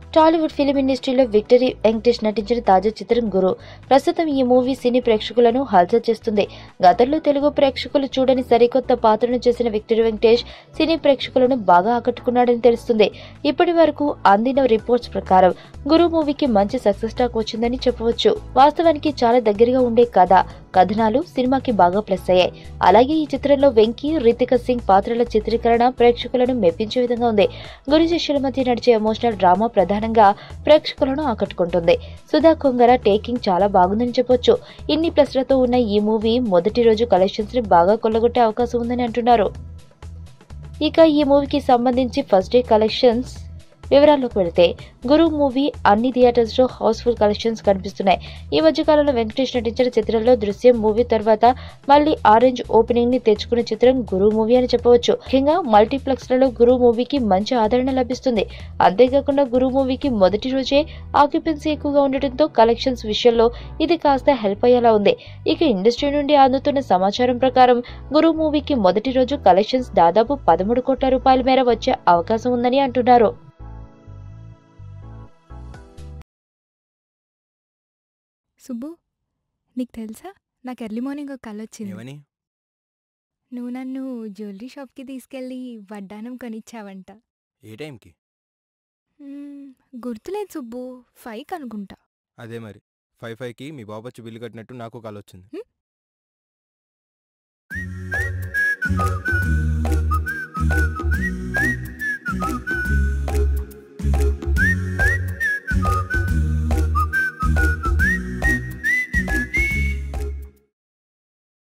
Tollywood film ఇండస్ట్రీలో victory Venkatesh నటించిన తాజా చిత్రం గురు ప్రస్తుతం ఈ మూవీ సినీ ప్రేక్షకులను హల్చల్ చేస్తుంది గతంలో తెలుగు ప్రేక్షకులు చూడని సరికొత్త పాత్రను చేసిన విక్టరీ వెంకటేష్ సినీ ప్రేక్షకులను బాగా ఆకట్టుకున్నాడని తెలుస్తుంది ఇప్పటి వరకు అందిన రిపోర్ట్స్ ప్రకారం గురు మూవీకి మంచి సక్సెస్ టాక్ వచ్చిందని చెప్పవచ్చు వాస్తవానికి చాలా దగ్గరగా ఉండే కథ కథనాలు సినిమాకి బాగా ప్లస్ అయ్యాయి అలాగే ఈ చిత్రంలో వెంకీ రితిక సింగ్ పాత్రల చిత్రీకరణ ప్రేక్షకులను మెప్పించే విధంగా ఉంది గురు శిష్యుల మధ్య నడిచే ఎమోషనల్ డ్రామా ప్రధానంగా ప్రేక్షకులను ఆకట్టుకుంటుంది సుధా కొంగర టేకింగ్ చాలా బాగుందని చెప్పొచ్చు ఇన్ని ప్లస్లతో ఉన్న ఈ మూవీ మొదటి రోజు కలెక్షన్స్ ని బాగా కొల్లగొట్టే అవకాశం ఉందని అంటున్నారు ఇక ఈ మూవీకి సంబంధించి ఫస్ట్ డే కలెక్షన్స్ వివరాల్లోకి వెళితే గురు మూవీ అన్ని థియేటర్స్ లో హౌస్ఫుల్ కలెక్షన్స్ కనిపిస్తున్నాయి ఈ మధ్య కాలంలో వెంకటేష్ నటించిన చిత్రంలో దృశ్యం మూవీ తర్వాత మళ్ళీ ఆరెంజ్ ఓపెనింగ్ ని తెచ్చుకున్న చిత్రం గురు మూవీ అని చెప్పవచ్చు ముఖ్యంగా మల్టీప్లెక్స్ లలో గురు మూవీకి మంచి ఆదరణ లభిస్తుంది అంతేకాకుండా గురు మూవీకి మొదటి రోజే ఆక్యుపెన్సీ ఎక్కువగా ఉండటంతో కలెక్షన్స్ విషయంలో ఇది కాస్త హెల్ప్ అయ్యేలా ఉంది ఇక ఇండస్ట్రీ నుండి అందుతున్న సమాచారం ప్రకారం గురు మూవీకి మొదటి రోజు కలెక్షన్స్ దాదాపు పదమూడు కోట్ల రూపాయల మేర వచ్చే అవకాశం ఉందని అంటున్నారు సుబ్బు నీకు తెలుసా నాకు ఎర్లీ మార్నింగ్ ఒక కళ వచ్చింది ఏమని నువ్వు నన్ను జ్యువెలరీ షాప్కి తీసుకెళ్ళి వడ్డానం కొనిచ్చావంట ఏ టైంకి మ్మ్, గుర్తులేదు సుబ్బు ఫైవ్ అనుకుంటా అదే మరి ఫైవ్ ఫైవ్కి మీ బాబు వచ్చి బిల్లు కట్టినట్టు నాకు కాల్ వచ్చింది హ్మ్?